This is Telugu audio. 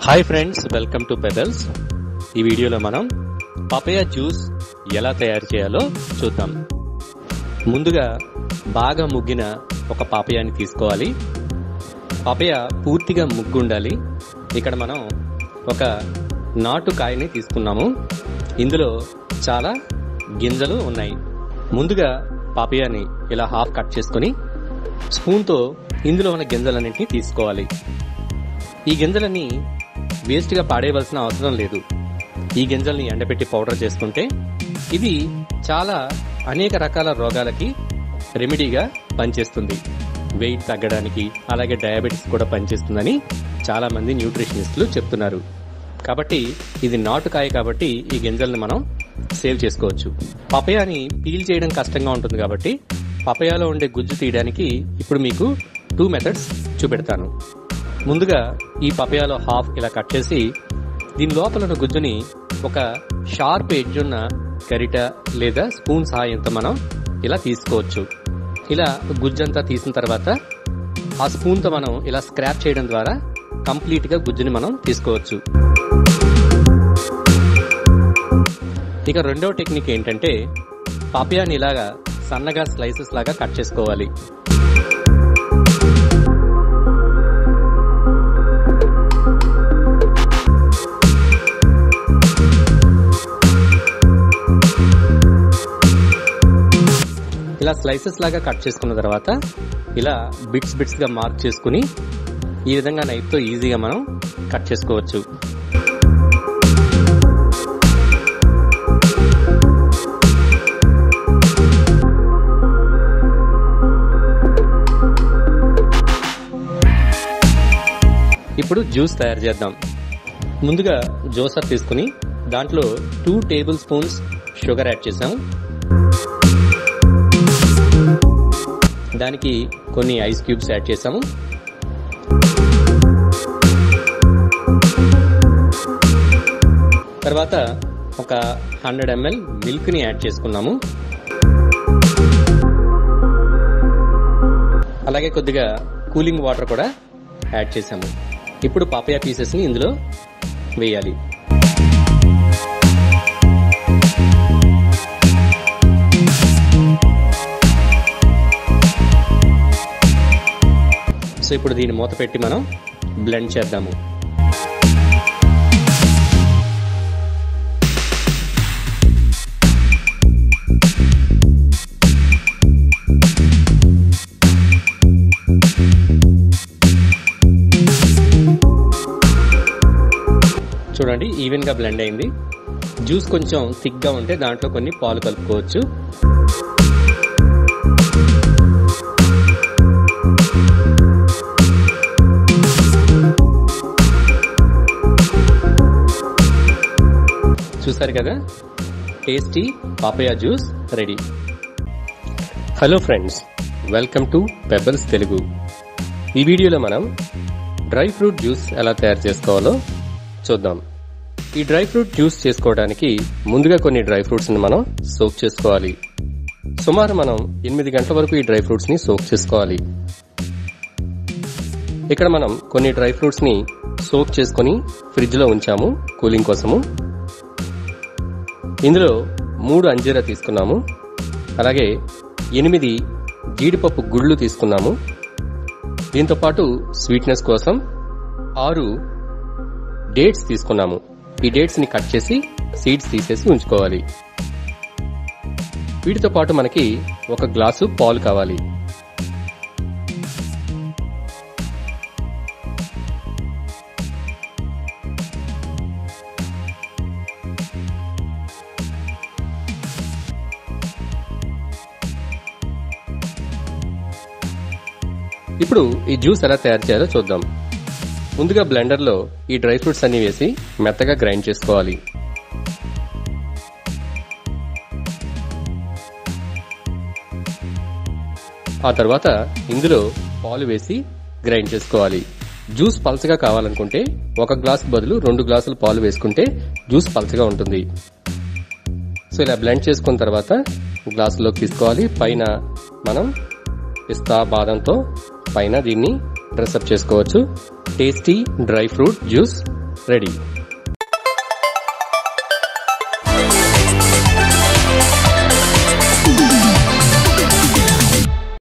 hi friends welcome to Pebbles ఈ వీడియోలో మనం పపయ జ్యూస్ ఎలా తయారు చేయాలో చూద్దాం ముందుగా బాగా ముగ్గిన ఒక పాపయాన్ని తీసుకోవాలి పాపయ పూర్తిగా ముగ్గు ఉండాలి ఇక్కడ మనం ఒక నాటు కాయని తీసుకున్నాము ఇందులో చాలా గింజలు ఉన్నాయి ముందుగా పాపయాని ఇలా హాఫ్ కట్ చేసుకొని స్పూన్తో ఇందులో ఉన్న గింజలన్నింటినీ తీసుకోవాలి ఈ గింజలని వేస్ట్గా పాడేయవలసిన అవసరం లేదు ఈ గింజల్ని ఎండబెట్టి పౌడర్ చేసుకుంటే ఇది చాలా అనేక రకాల రోగాలకి రెమెడీగా పనిచేస్తుంది వెయిట్ తగ్గడానికి అలాగే డయాబెటీస్ కూడా పనిచేస్తుందని చాలా మంది న్యూట్రిషనిస్టులు చెప్తున్నారు కాబట్టి ఇది నాటుకాయ కాబట్టి ఈ గింజల్ని మనం సేవ్ చేసుకోవచ్చు పపయాని పీల్ చేయడం కష్టంగా ఉంటుంది కాబట్టి పపయాలో ఉండే గుజ్జు తీయడానికి ఇప్పుడు మీకు టూ మెథడ్స్ చూపెడతాను ముందుగా ఈ పపయాలో హాఫ్ ఇలా కట్ చేసి దీని లోపల ఉన్న గుజ్జుని ఒక షార్ప్ ఎడ్జ్ ఉన్న గరిట లేదా స్పూన్ సహాయంతో మనం ఇలా తీసుకోవచ్చు ఇలా గుజ్జంతా తీసిన తర్వాత ఆ స్పూన్తో మనం ఇలా స్క్రాప్ చేయడం ద్వారా కంప్లీట్ గా గుజ్జుని మనం తీసుకోవచ్చు ఇక రెండవ టెక్నిక్ ఏంటంటే పాపయాన్ని ఇలాగా సన్నగా స్లైసెస్ లాగా కట్ చేసుకోవాలి ఇలా స్లైసెస్ లాగా కట్ చేసుకున్న తర్వాత ఇలా బిట్స్ బిట్స్ గా మార్క్ చేసుకుని ఈ విధంగా నైఫ్ తో ఈజీగా మనం కట్ చేసుకోవచ్చు ఇప్పుడు జ్యూస్ తయారు చేద్దాం ముందుగా జ్యూసర్ తీసుకుని దాంట్లో two tablespoons sugar add చేసాం దానికి కొన్ని ఐస్ క్యూబ్స్ యాడ్ చేసాము తర్వాత ఒక హండ్రెడ్ ఎంఎల్ మిల్క్ ని యాడ్ చేసుకున్నాము అలాగే కొద్దిగా కూలింగ్ వాటర్ కూడా యాడ్ చేసాము ఇప్పుడు పాపయా పీసెస్ ని ఇందులో వేయాలి సో ఇప్పుడు దీన్ని మూత పెట్టి మనం బ్లెండ్ చేద్దాము చూడండి ఈవెన్ గా బ్లెండ్ అయింది జ్యూస్ కొంచెం థిక్ గా ఉంటే దాంట్లో కొన్ని పాలు కలుపుకోవచ్చు చూసారు కదా tasty papaya juice ready hello friends welcome to Pebbles Telugu ఈ వీడియోలో మనం డ్రై ఫ్రూట్ జ్యూస్ ఎలా తయారు చేసుకోవాలో చూద్దాం ఈ డ్రై ఫ్రూట్ జ్యూస్ చేసుకోవడానికి ముందుగా కొన్ని డ్రై ఫ్రూట్స్ ని మనం సోక్ చేసుకోవాలి సుమారు మనం ఎనిమిది గంటల వరకు ఈ డ్రై ఫ్రూట్స్ ని సోక్ చేసుకోవాలి ఇక్కడ మనం కొన్ని డ్రై ఫ్రూట్స్ ని సోక్ చేసుకుని ఫ్రిడ్జ్ లో ఉంచాము కూలింగ్ కోసము ఇందులో మూడు అంజీరా తీసుకున్నాము అలాగే ఎనిమిది జీడిపప్పు గుళ్ళు తీసుకున్నాము దీంతో పాటు స్వీట్నెస్ కోసం ఆరు డేట్స్ తీసుకున్నాము ఈ డేట్స్ ని కట్ చేసి సీడ్స్ తీసేసి ఉంచుకోవాలి వీటితో పాటు మనకి ఒక గ్లాసు పాలు కావాలి ఇప్పుడు ఈ జ్యూస్ ఎలా తయారు చేయాలో చూద్దాం ముందుగా బ్లెండర్లో ఈ డ్రై ఫ్రూట్స్ అన్ని వేసి మెత్తగా గ్రైండ్ చేసుకోవాలి ఆ తర్వాత ఇందులో పాలు వేసి గ్రైండ్ చేసుకోవాలి జ్యూస్ పల్చగా కావాలనుకుంటే ఒక గ్లాస్ బదులు రెండు గ్లాసులు పాలు వేసుకుంటే జ్యూస్ పల్చగా ఉంటుంది సో ఇలా బ్లెండ్ చేసుకున్న తర్వాత గ్లాసులోకి తీసుకోవాలి పైన మనం పిస్తా బాదంతో పైన దీన్ని డ్రెస్అప్ చేసుకోవచ్చు tasty dry fruit juice ready